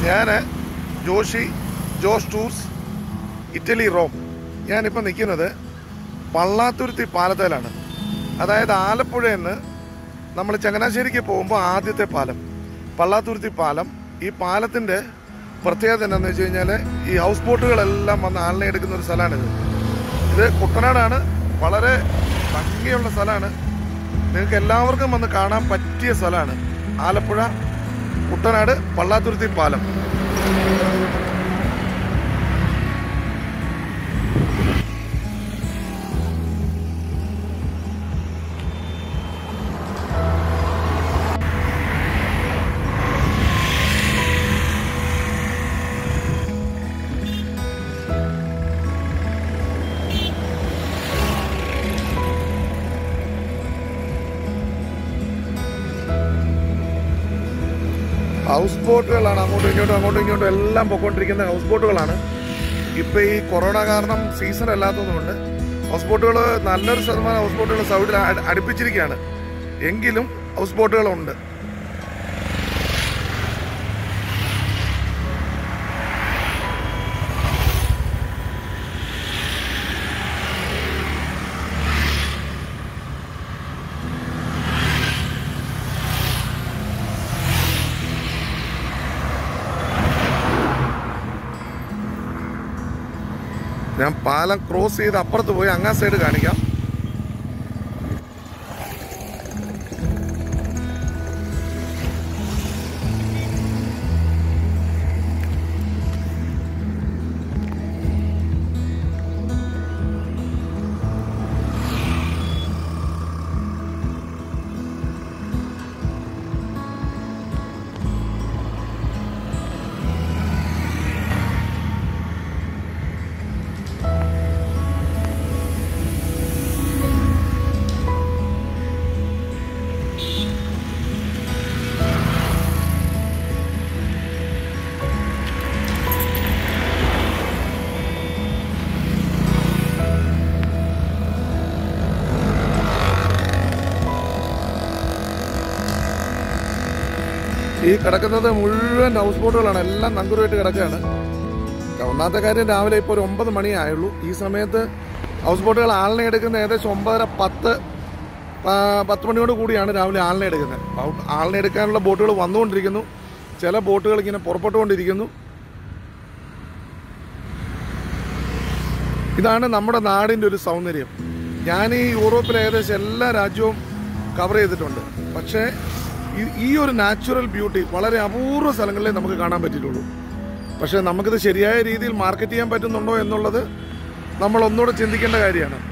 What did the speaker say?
ഞാൻ Joshi Jose tours Italy Rome ഞാനിപ്പോൾ നിൽക്കുന്നത് പള്ളാത്തുരുത്തി പാലത്തേലാണ് അതായത് ആലപ്പുഴയിൽ നിന്ന് നമ്മൾ ചങ്ങനാശ്ശേരിക്ക് പോകുമ്പോൾ ആദ്യത്തെ പാലം പള്ളാത്തുരുത്തി പാലം ഈ പാലത്തിൻ്റെ പ്രത്യേകത എന്താണെന്ന് വെച്ച് കഴിഞ്ഞാൽ ഈ ഹൗസ് ബോട്ടുകളെല്ലാം വന്ന് ആളിനെ എടുക്കുന്ന ഒരു സ്ഥലമാണിത് ഇത് കുട്ടനാടാണ് വളരെ ഭംഗിയുള്ള സ്ഥലമാണ് നിങ്ങൾക്ക് എല്ലാവർക്കും വന്ന് കാണാൻ പറ്റിയ സ്ഥലമാണ് ആലപ്പുഴ കുട്ടനാട് പള്ളാത്തുരുത്തി പാലം ഹൗസ് ബോട്ടുകളാണ് അങ്ങോട്ടും ഇങ്ങോട്ടും അങ്ങോട്ടും ഇങ്ങോട്ടും എല്ലാം പൊക്കോണ്ടിരിക്കുന്ന ഹൗസ് ബോട്ടുകളാണ് ഇപ്പൊ ഈ കൊറോണ കാരണം സീസൺ അല്ലാത്തതുകൊണ്ട് ഹൗസ് ബോട്ടുകൾ നല്ലൊരു ശതമാനം ഹൗസ് ബോട്ടുകൾ സൗദിയിൽ അ- അടുപ്പിച്ചിരിക്കുകയാണ് എങ്കിലും ഹൗസ് ബോട്ടുകളുണ്ട് ഞാൻ പാലം ക്രോസ് ചെയ്ത് അപ്പുറത്ത് പോയി അങ്ങാ സൈഡ് കാണിക്കാം ഈ കിടക്കുന്നത് മുഴുവൻ ഹൗസ് ബോട്ടുകളാണ് എല്ലാം നങ്കുറുമായിട്ട് കിടക്കുകയാണ് ഒന്നാമത്തെ കാര്യം രാവിലെ ഇപ്പോൾ ഒരു ഒമ്പത് മണിയായുള്ളൂ ഈ സമയത്ത് ഹൗസ് ബോട്ടുകൾ ആളിനെ എടുക്കുന്ന ഏകദേശം ഒമ്പതര പത്ത് ആ, പത്ത് മണിയോട് കൂടിയാണ് രാവിലെ ആളിനെ എടുക്കുന്നത് അപ്പോൾ ആളിനെ എടുക്കാനുള്ള ബോട്ടുകൾ വന്നുകൊണ്ടിരിക്കുന്നു ചില ബോട്ടുകൾ ഇങ്ങനെ പുറപ്പെട്ടുകൊണ്ടിരിക്കുന്നു ഇതാണ് നമ്മുടെ നാടിൻ്റെ ഒരു സൗന്ദര്യം ഞാൻ ഈ യൂറോപ്പിലെ ഏകദേശം എല്ലാ രാജ്യവും കവർ ചെയ്തിട്ടുണ്ട് പക്ഷേ ഈ- ഈ ഒരു നാച്ചുറൽ ബ്യൂട്ടി വളരെ അപൂർവ സ്ഥലങ്ങളിലേ നമുക്ക് കാണാൻ പറ്റിയിട്ടുള്ളൂ പക്ഷേ നമുക്കിത് ശരിയായ രീതിയിൽ മാർക്കറ്റ് ചെയ്യാൻ പറ്റുന്നുണ്ടോ എന്നുള്ളത് നമ്മൾ ഒന്നുകൂടെ ചിന്തിക്കേണ്ട കാര്യമാണ്